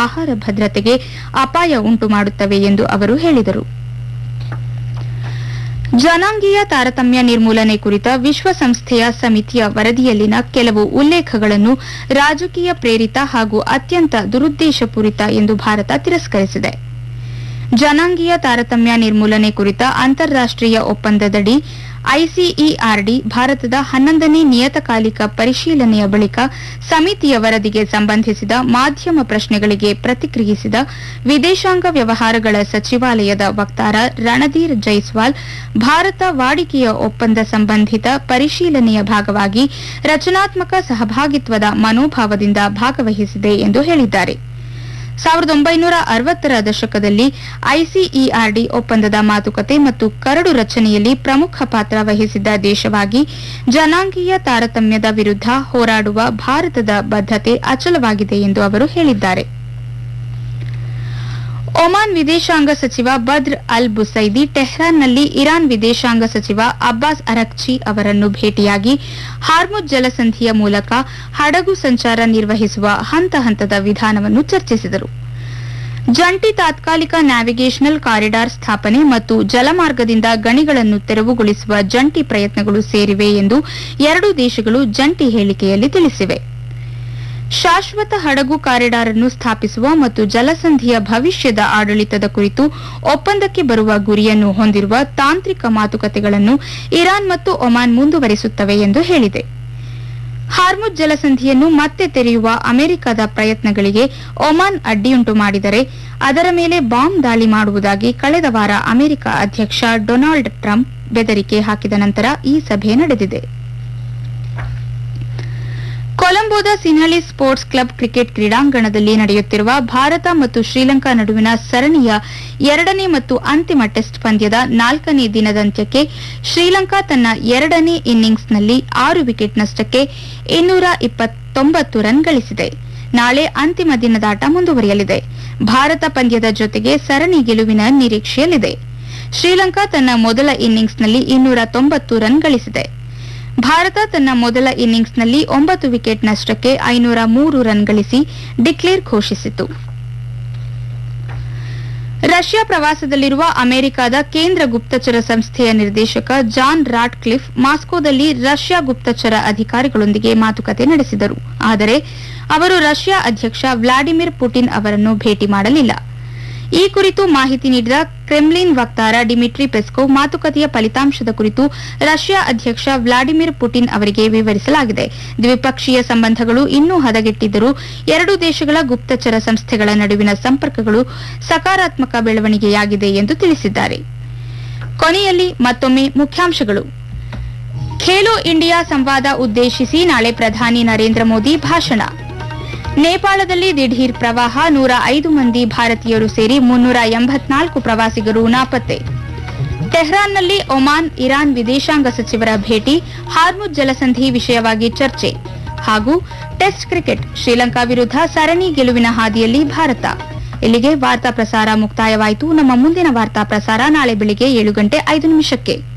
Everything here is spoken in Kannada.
ಆಹಾರ ಭದ್ರತೆಗೆ ಅಪಾಯ ಉಂಟು ಮಾಡುತ್ತವೆ ಎಂದು ಅವರು ಹೇಳಿದರು ಜನಾಂಗೀಯ ತಾರತಮ್ಯ ನಿರ್ಮೂಲನೆ ಕುರಿತ ವಿಶ್ವಸಂಸ್ಥೆಯ ಸಮಿತಿಯ ವರದಿಯಲ್ಲಿನ ಕೆಲವು ಉಲ್ಲೇಖಗಳನ್ನು ರಾಜಕೀಯ ಪ್ರೇರಿತ ಹಾಗೂ ಅತ್ಯಂತ ದುರುದ್ದೇಶಪೂರಿತ ಎಂದು ಭಾರತ ತಿರಸ್ಕರಿಸಿದೆ ಜನಾಂಗೀಯ ತಾರತಮ್ಯ ನಿರ್ಮೂಲನೆ ಕುರಿತ ಅಂತಾರಾಷ್ಟೀಯ ಒಪ್ಪಂದದಡಿ ಐಸಿಇಆರ್ಡಿ ಭಾರತದ ಹನ್ನೊಂದನೇ ನಿಯತಕಾಲಿಕ ಪರಿಶೀಲನೆಯ ಬಳಿಕ ಸಮಿತಿಯ ವರದಿಗೆ ಸಂಬಂಧಿಸಿದ ಮಾಧ್ಯಮ ಪ್ರಶ್ನೆಗಳಿಗೆ ಪ್ರತಿಕ್ರಿಯಿಸಿದ ವಿದೇಶಾಂಗ ವ್ಯವಹಾರಗಳ ಸಚಿವಾಲಯದ ವಕ್ತಾರ ರಣಧೀರ್ ಜೈಸ್ವಾಲ್ ಭಾರತ ವಾಡಿಕೆಯ ಒಪ್ಪಂದ ಸಂಬಂಧಿತ ಪರಿಶೀಲನೆಯ ಭಾಗವಾಗಿ ರಚನಾತ್ಮಕ ಸಹಭಾಗಿತ್ವದ ಮನೋಭಾವದಿಂದ ಭಾಗವಹಿಸಿದೆ ಎಂದು ಹೇಳಿದ್ದಾರೆ ಸಾವಿರದ ಒಂಬೈನೂರ ಅರವತ್ತರ ದಶಕದಲ್ಲಿ ಐಸಿಇಆರ್ಡಿ ಒಪ್ಪಂದದ ಮಾತುಕತೆ ಮತ್ತು ಕರಡು ರಚನೆಯಲ್ಲಿ ಪ್ರಮುಖ ಪಾತ್ರ ವಹಿಸಿದ್ದ ದೇಶವಾಗಿ ಜನಾಂಗೀಯ ತಾರತಮ್ಯದ ವಿರುದ್ಧ ಹೋರಾಡುವ ಭಾರತದ ಬದ್ಧತೆ ಅಚಲವಾಗಿದೆ ಎಂದು ಅವರು ಹೇಳಿದ್ದಾರೆ ಒಮಾನ್ ವಿದೇಶಾಂಗ ಸಚಿವ ಬದ್ರ್ ಅಲ್ ಬುಸೈದಿ ಟೆಹ್ರಾನ್ನಲ್ಲಿ ಇರಾನ್ ವಿದೇಶಾಂಗ ಸಚಿವ ಅಬ್ಬಾಸ್ ಅರಕ್ಚಿ ಅವರನ್ನು ಭೇಟಿಯಾಗಿ ಹಾರ್ಮುಜ್ ಜಲಸಂಧಿಯ ಮೂಲಕ ಹಡಗು ಸಂಚಾರ ನಿರ್ವಹಿಸುವ ಹಂತ ಹಂತದ ವಿಧಾನವನ್ನು ಚರ್ಚಿಸಿದರು ಜಂಟಿ ತಾತ್ಕಾಲಿಕ ನ್ಯಾವಿಗೇಷನಲ್ ಕಾರಿಡಾರ್ ಸ್ಥಾಪನೆ ಮತ್ತು ಜಲಮಾರ್ಗದಿಂದ ಗಣಿಗಳನ್ನು ತೆರವುಗೊಳಿಸುವ ಜಂಟಿ ಪ್ರಯತ್ನಗಳು ಸೇರಿವೆ ಎಂದು ಎರಡೂ ದೇಶಗಳು ಜಂಟಿ ಹೇಳಿಕೆಯಲ್ಲಿ ತಿಳಿಸಿವೆ ಶಾಶ್ವತ ಹಡಗು ಕಾರಿಡಾರ್ ಅನ್ನು ಸ್ಥಾಪಿಸುವ ಮತ್ತು ಜಲಸಂಧಿಯ ಭವಿಷ್ಯದ ಆಡಳಿತದ ಕುರಿತು ಒಪ್ಪಂದಕ್ಕೆ ಬರುವ ಗುರಿಯನ್ನು ಹೊಂದಿರುವ ತಾಂತ್ರಿಕ ಮಾತುಕತೆಗಳನ್ನು ಇರಾನ್ ಮತ್ತು ಒಮಾನ್ ಮುಂದುವರಿಸುತ್ತವೆ ಎಂದು ಹೇಳಿದೆ ಹಾರ್ಮುಜ್ ಜಲಸಂಧಿಯನ್ನು ಮತ್ತೆ ತೆರೆಯುವ ಅಮೆರಿಕದ ಪ್ರಯತ್ನಗಳಿಗೆ ಒಮಾನ್ ಅಡ್ಡಿಯುಂಟು ಮಾಡಿದರೆ ಅದರ ಮೇಲೆ ಬಾಂಬ್ ದಾಳಿ ಮಾಡುವುದಾಗಿ ಕಳೆದ ವಾರ ಅಮೆರಿಕ ಅಧ್ಯಕ್ಷ ಡೊನಾಲ್ಡ್ ಟ್ರಂಪ್ ಬೆದರಿಕೆ ಹಾಕಿದ ನಂತರ ಈ ಸಭೆ ನಡೆದಿದೆ ಕೊಲಂಬೋದ ಸಿನ್ಹಳಿ ಸ್ಪೋರ್ಟ್ಸ್ ಕ್ಲಬ್ ಕ್ರಿಕೆಟ್ ಕ್ರೀಡಾಂಗಣದಲ್ಲಿ ನಡೆಯುತ್ತಿರುವ ಭಾರತ ಮತ್ತು ಶ್ರೀಲಂಕಾ ನಡುವಿನ ಸರಣಿಯ ಎರಡನೇ ಮತ್ತು ಅಂತಿಮ ಟೆಸ್ಟ್ ಪಂದ್ಯದ ನಾಲ್ಕನೇ ದಿನದಂತ್ಯಕ್ಕೆ ಶ್ರೀಲಂಕಾ ತನ್ನ ಎರಡನೇ ಇನ್ನಿಂಗ್ಸ್ನಲ್ಲಿ ಆರು ವಿಕೆಟ್ ನಷ್ಟಕ್ಕೆ ಇನ್ನೂರ ಇಪ್ಪತ್ತೊಂಬತ್ತು ರನ್ ಗಳಿಸಿದೆ ನಾಳೆ ಅಂತಿಮ ದಿನದಾಟ ಮುಂದುವರಿಯಲಿದೆ ಭಾರತ ಪಂದ್ಯದ ಜೊತೆಗೆ ಸರಣಿ ಗೆಲುವಿನ ನಿರೀಕ್ಷೆಯಲ್ಲಿದೆ ಶ್ರೀಲಂಕಾ ತನ್ನ ಮೊದಲ ಇನ್ನಿಂಗ್ಸ್ನಲ್ಲಿ ಇನ್ನೂರ ತೊಂಬತ್ತು ರನ್ ಗಳಿಸಿದೆ ಭಾರತ ತನ್ನ ಮೊದಲ ಇನ್ನಿಂಗ್ಸ್ನಲ್ಲಿ ಒಂಬತ್ತು ವಿಕೆಟ್ ನಷ್ಟಕ್ಕೆ ಐನೂರ ಮೂರು ರನ್ ಗಳಿಸಿ ಡಿಕ್ಲೇರ್ ಘೋಷಿಸಿತು ರಷ್ಯಾ ಪ್ರವಾಸದಲ್ಲಿರುವ ಅಮೆರಿಕದ ಕೇಂದ್ರ ಗುಪ್ತಚರ ಸಂಸ್ಥೆಯ ನಿರ್ದೇಶಕ ಜಾನ್ ರಾಟ್ ಕ್ಲಿಫ್ ಮಾಸ್ಕೋದಲ್ಲಿ ರಷ್ಯಾ ಗುಪ್ತಚರ ಅಧಿಕಾರಿಗಳೊಂದಿಗೆ ಮಾತುಕತೆ ನಡೆಸಿದರು ಆದರೆ ಅವರು ರಷ್ಯಾ ಅಧ್ಯಕ್ಷ ವ್ಲಾಡಿಮಿರ್ ಪುಟಿನ್ ಅವರನ್ನು ಭೇಟಿ ಮಾಡಲಿಲ್ಲ ಈ ಕುರಿತು ಮಾಹಿತಿ ನೀಡಿದ ಕ್ರೆಮ್ಲಿನ್ ವಕ್ತಾರ ಡಿಮಿಟ್ರಿ ಪೆಸ್ಕೋವ್ ಮಾತುಕತೆಯ ಫಲಿತಾಂಶದ ಕುರಿತು ರಷ್ಯಾ ಅಧ್ಯಕ್ಷ ವ್ಲಾಡಿಮಿರ್ ಪುಟಿನ್ ಅವರಿಗೆ ವಿವರಿಸಲಾಗಿದೆ ದ್ವಿಪಕ್ಷೀಯ ಸಂಬಂಧಗಳು ಇನ್ನೂ ಹದಗೆಟ್ಟಿದ್ದರೂ ಎರಡೂ ದೇಶಗಳ ಗುಪ್ತಚರ ಸಂಸ್ಥೆಗಳ ನಡುವಿನ ಸಂಪರ್ಕಗಳು ಸಕಾರಾತ್ಮಕ ಬೆಳವಣಿಗೆಯಾಗಿದೆ ಎಂದು ತಿಳಿಸಿದ್ದಾರೆ ಕೊನೆಯಲ್ಲಿ ಮತ್ತೊಮ್ಮೆ ಮುಖ್ಯಾಂಶಗಳು ಖೇಲೋ ಇಂಡಿಯಾ ಸಂವಾದ ಉದ್ದೇಶಿಸಿ ನಾಳೆ ಪ್ರಧಾನಿ ನರೇಂದ್ರ ಮೋದಿ ಭಾಷಣ ನೇಪಾಳದಲ್ಲಿ ದಿಢೀರ್ ಪ್ರವಾಹ ನೂರ ಐದು ಮಂದಿ ಭಾರತೀಯರು ಸೇರಿ ಮುನ್ನೂರ ಎಂಬತ್ನಾಲ್ಕು ಪ್ರವಾಸಿಗರು ನಾಪತ್ತೆ ಟೆಹ್ರಾನ್ನಲ್ಲಿ ಒಮಾನ್ ಇರಾನ್ ವಿದೇಶಾಂಗ ಸಚಿವರ ಭೇಟಿ ಹಾರ್ಮುಜ್ ಜಲಸಂಧಿ ವಿಷಯವಾಗಿ ಚರ್ಚೆ ಹಾಗೂ ಟೆಸ್ಟ್ ಕ್ರಿಕೆಟ್ ಶ್ರೀಲಂಕಾ ವಿರುದ್ಧ ಸರಣಿ ಗೆಲುವಿನ ಹಾದಿಯಲ್ಲಿ ಭಾರತ ಇಲ್ಲಿಗೆ ವಾರ್ತಾ ಪ್ರಸಾರ ಮುಕ್ತಾಯವಾಯಿತು ನಮ್ಮ ಮುಂದಿನ ವಾರ್ತಾ ಪ್ರಸಾರ ನಾಳೆ ಬೆಳಿಗ್ಗೆ ಏಳು ಗಂಟೆ ಐದು ನಿಮಿಷಕ್ಕೆ